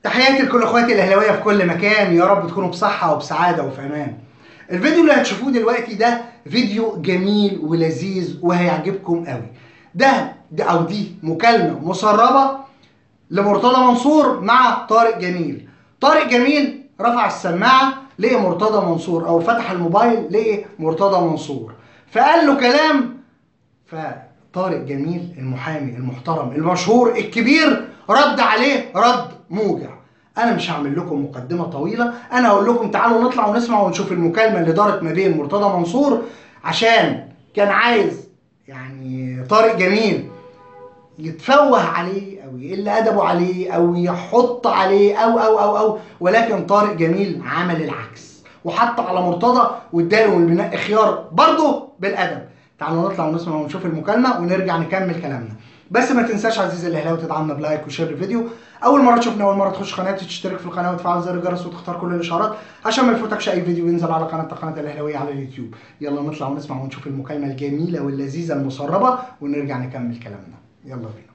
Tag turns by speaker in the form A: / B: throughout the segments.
A: تحياتي لكل اخواتي الاهلاويه في كل مكان يا رب تكونوا بصحه وبسعاده وفي امان الفيديو اللي هتشوفوه دلوقتي ده فيديو جميل ولذيذ وهيعجبكم قوي ده, ده او دي مكالمه مسربه لمرتضى منصور مع طارق جميل طارق جميل رفع السماعه لقي مرتضى منصور او فتح الموبايل لقي مرتضى منصور فقال له كلام فطارق جميل المحامي المحترم المشهور الكبير رد عليه رد موجع انا مش هعمل لكم مقدمه طويله انا هقول لكم تعالوا نطلع ونسمع ونشوف المكالمه اللي دارت ما بين مرتضى منصور عشان كان عايز يعني طارق جميل يتفوه عليه او يقل ادبه عليه او يحط عليه او او او او ولكن طارق جميل عمل العكس وحط على مرتضى واداله من بناء خيار برضه بالادب تعالوا نطلع ونسمع ونشوف المكالمه ونرجع نكمل كلامنا بس ما تنساش عزيزي الاهلاوي تدعمنا بلايك وشير الفيديو اول مره تشوفنا اول مره تخش قناتي تشترك في القناه وتفعل زر الجرس وتختار كل الاشعارات عشان ما يفوتكش اي فيديو ينزل على قناه قناه الاهلاويه على اليوتيوب يلا نطلع ونسمع ونشوف المكالمه الجميله واللذيذه المسربه ونرجع نكمل كلامنا يلا بينا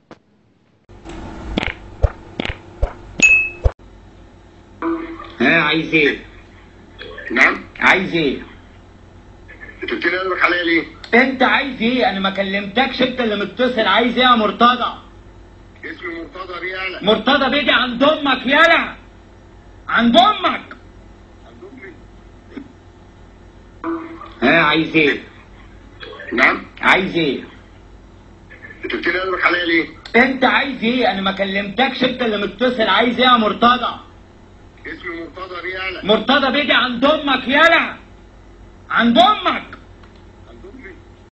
B: ها عايز ايه؟
C: نعم
B: عايز ايه؟
C: انت بتدي قلبك عليا ليه؟
B: انت عايز ايه؟ انا ما كلمتكش انت اللي متصل عايز ايه يا مرتضى؟
C: اسمي مرتضى بيه انا
B: مرتضى بيجي عند امك يلا عند امك
C: عند امي
B: ها عايز ايه؟
C: نعم
B: عايز ايه؟
C: انت بتدي قلبك عليا ليه؟
B: انت عايز ايه؟ انا ما كلمتكش انت اللي متصل عايز ايه يا مرتضى؟
C: اسمي مرتضى بيه انا
B: مرتضى بيجي عند امك يلا عند امك
C: عند امي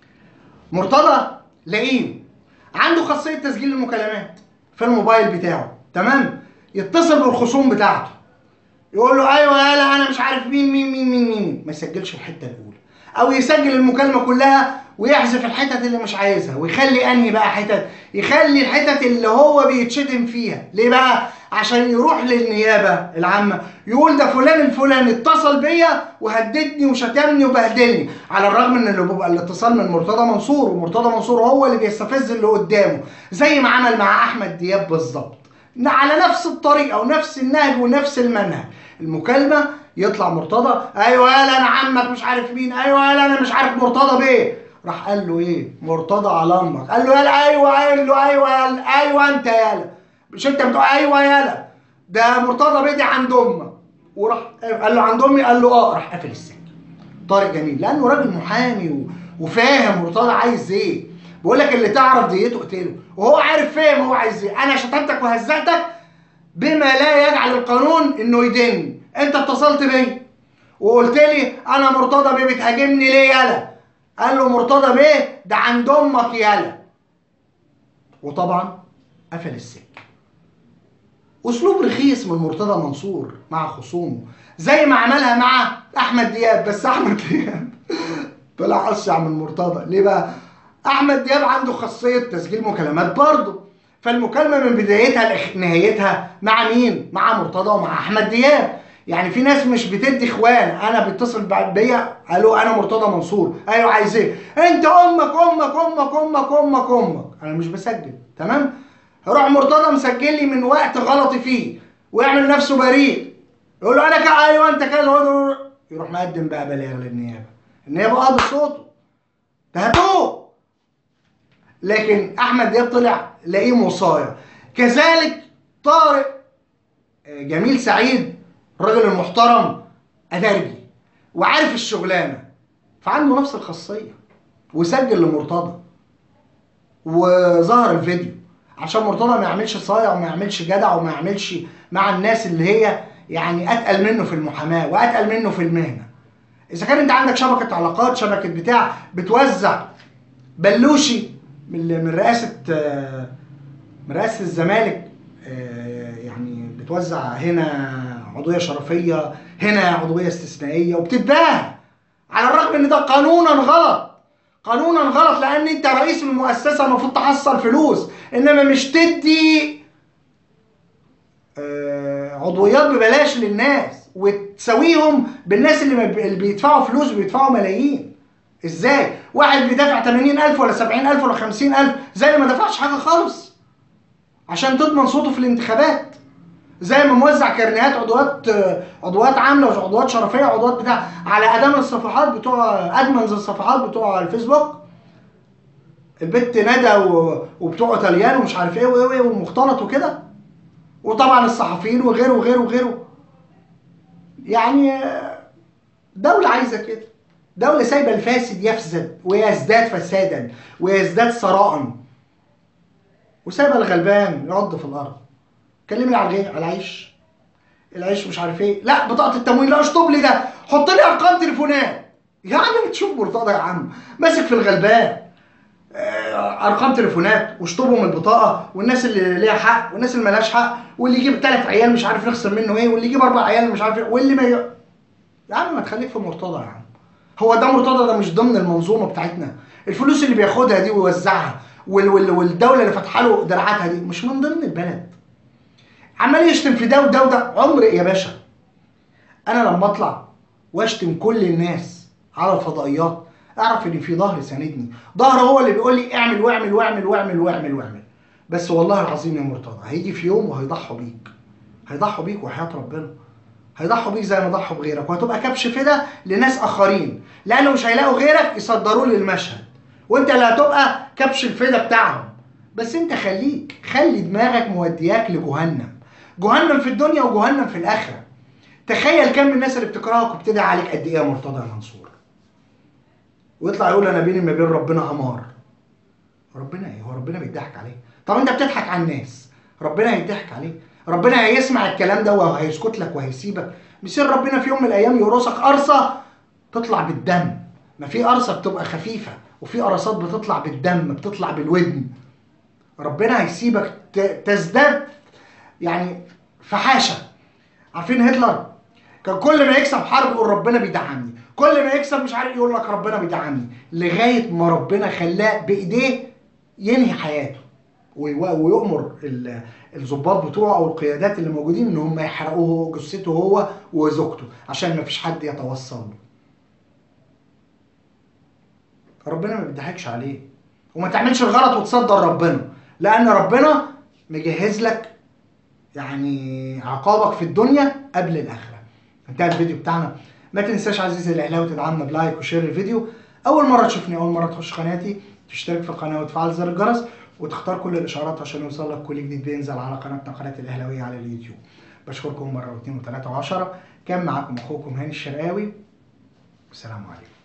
A: مرتضى لئيم عنده خاصيه تسجيل المكالمات في الموبايل بتاعه تمام يتصل بالخصوم بتاعته يقول له ايوه يالا انا مش عارف مين مين مين مين مين ما يسجلش الحته الاولى او يسجل المكالمه كلها ويحذف الحتت اللي مش عايزها ويخلي انهي بقى حتت يخلي الحتت اللي هو بيتشتم فيها ليه بقى عشان يروح للنيابه العامه يقول ده فلان الفلاني اتصل بيا وهددني وشتمني وبهدلني على الرغم ان اللي بيبقى الاتصال من مرتضى منصور ومرتضى منصور هو اللي بيستفز اللي قدامه زي ما عمل مع احمد دياب بالظبط على نفس الطريقه ونفس النهج ونفس المنهج المكالمه يطلع مرتضى ايوه يالا انا عمك مش عارف مين ايوه يالا انا مش عارف مرتضى بيه راح قال له ايه مرتضى على امك قال له يالا ايوه قال له ايوه يالا ايوه انت يالا مش انت بتقول ايوه يالا ده مرتضى بيه دي عند امك وراح قال له عند امي قال له اه راح قافل السكه طارق جميل لانه راجل محامي و... وفاهم مرتضى عايز ايه بقول لك اللي تعرف ديته اقتله وهو عارف فاهم هو عايز ايه انا شتمتك وهزقتك بما لا يجعل القانون انه يدني انت اتصلت بيا وقلت لي انا مرتضى بيه بتهاجمني ليه يالا قال له مرتضى بيه ده عند امك يالا وطبعا قفل السكه اسلوب رخيص من مرتضى منصور مع خصومه زي ما عملها مع احمد دياب بس احمد دياب طلع اشع من مرتضى ليه بقى احمد دياب عنده خاصيه تسجيل مكالمات برضه فالمكالمه من بدايتها لنهايتها مع مين مع مرتضى ومع احمد دياب يعني في ناس مش بتدي اخوان انا بيتصل بيا قالوا انا مرتضى منصور ايوه عايز ايه انت امك امك امك امك امك امك انا مش بسجل تمام يروح مرتضى مسجل لي من وقت غلطي فيه ويعمل نفسه بريء يقول له انا كا ايوه انت كده يروح مقدم بقى بلاغ للنيابه النيابه قاضي صوته ده هاتوه لكن احمد دياب طلع لاقيه مصايا كذلك طارق جميل سعيد الراجل المحترم ادرجي وعارف الشغلانه فعنده نفس الخاصيه وسجل لمرتضى وظهر الفيديو عشان مرتضى ما يعملش صايع وما يعملش جدع وما يعملش مع الناس اللي هي يعني اتقل منه في المحاماه واتقل منه في المهنه اذا كان انت عندك شبكه علاقات شبكه بتاع بتوزع بلوشي من من رئاسه من رئاسه الزمالك يعني بتوزع هنا عضويه شرفيه هنا عضويه استثنائيه وبتتباهى على الرغم ان ده قانونا غلط قانونا غلط لان انت رئيس المؤسسه المفروض تحصل فلوس انما مش تدي عضويات ببلاش للناس وتساويهم بالناس اللي اللي بيدفعوا فلوس وبيدفعوا ملايين ازاي واحد بيدفع 80000 ولا 70000 ولا 50000 زي اللي ما دفعش حاجه خالص عشان تضمن صوته في الانتخابات زي ما موزع كارنيهات عضوات عضوات عامله وعضوات شرفيه وعضوات بتاع على ادام الصفحات بتوع ادمنز الصفحات بتوع الفيسبوك البت ندى و- وبتوع ايطاليان ومش عارف ايه وايه وايه ومختلط وكده وطبعا الصحفيين وغيره وغيره وغيره يعني دولة عايزة كده دولة سايبة الفاسد يفسد ويزداد فسادا ويزداد ثراء وسايبة الغلبان يعض في الأرض كلمني على الغي على العيش العيش مش عارف ايه لا بطاقة التموين لا اشطب لي ده حط لي ارقام تليفونات يا عم بتشوف مرتضى يا عم ماسك في الغلبان آه، ارقام تليفونات واشطبهم البطاقه والناس اللي ليها حق والناس اللي مالهاش حق واللي يجيب ثلاث عيال مش عارف نخسر منه ايه واللي يجيب اربع عيال مش عارف ايه واللي ما ي... يا عم ما تخليك في مرتضى يا عم هو ده مرتضى ده مش ضمن المنظومه بتاعتنا الفلوس اللي بياخدها دي ويوزعها وال... وال... والدوله اللي فاتحه له دراعاتها دي مش من ضمن البلد عمال يشتم في ده وده وده عمر يا باشا انا لما اطلع واشتم كل الناس على الفضائيات اعرف ان في ظهر ساندني ظهر هو اللي بيقول لي اعمل واعمل واعمل واعمل واعمل واعمل بس والله العظيم يا مرتضى هيجي في يوم وهيضحوا بيك هيضحوا بيك وحياة ربنا هيضحوا بيك زي ما ضحوا بغيرك وهتبقى كبش فدا لناس اخرين لانه مش هيلاقوا غيرك يصدروه للمشهد وانت اللي هتبقى كبش الفدا بتاعهم بس انت خليك خلي دماغك مودياك لجهنم جهنم في الدنيا وجهنم في الاخره تخيل كم الناس اللي بتكرهك وبتدعي عليك قد ايه يا مرتضى يا منصور ويطلع يقول انا بيني ما بين ربنا همار ربنا ايه هو ربنا بيضحك عليه طب انت بتضحك على الناس ربنا هيضحك عليه ربنا هيسمع الكلام ده وهيسكت لك وهيسيبك بيصير ربنا في يوم من الايام يورثك قرصه تطلع بالدم ما في قرصه بتبقى خفيفه وفي قرصات بتطلع بالدم بتطلع بالودن ربنا هيسيبك ت- تزداد يعني فحاشه عارفين هتلر كان كل ما يكسب حرب يقول ربنا بيدعمني كل ما يكسب مش عارف يقول لك ربنا بيدعمني لغايه ما ربنا خلاه بايديه ينهي حياته ويو- ويؤمر ال- الضباط بتوعه او القيادات اللي موجودين ان هم يحرقوه جثته هو وزوجته عشان ما فيش حد يتوصل له ربنا ما بيضحكش عليه وما تعملش الغلط وتصدر ربنا لان ربنا مجهز لك يعني عقابك في الدنيا قبل الاخره انتهى الفيديو بتاعنا ما تنساش عزيزي الاهلاوي تدعمنا بلايك وشير الفيديو اول مره تشوفني اول مره تخش قناتي تشترك في القناه وتفعل زر الجرس وتختار كل الاشعارات عشان يوصل لك كل جديد بينزل على قناتنا قناه الاهلاويه على اليوتيوب بشكركم مره واثنين وثلاثه وعشرة كان معاكم اخوكم هاني الشرقاوي والسلام عليكم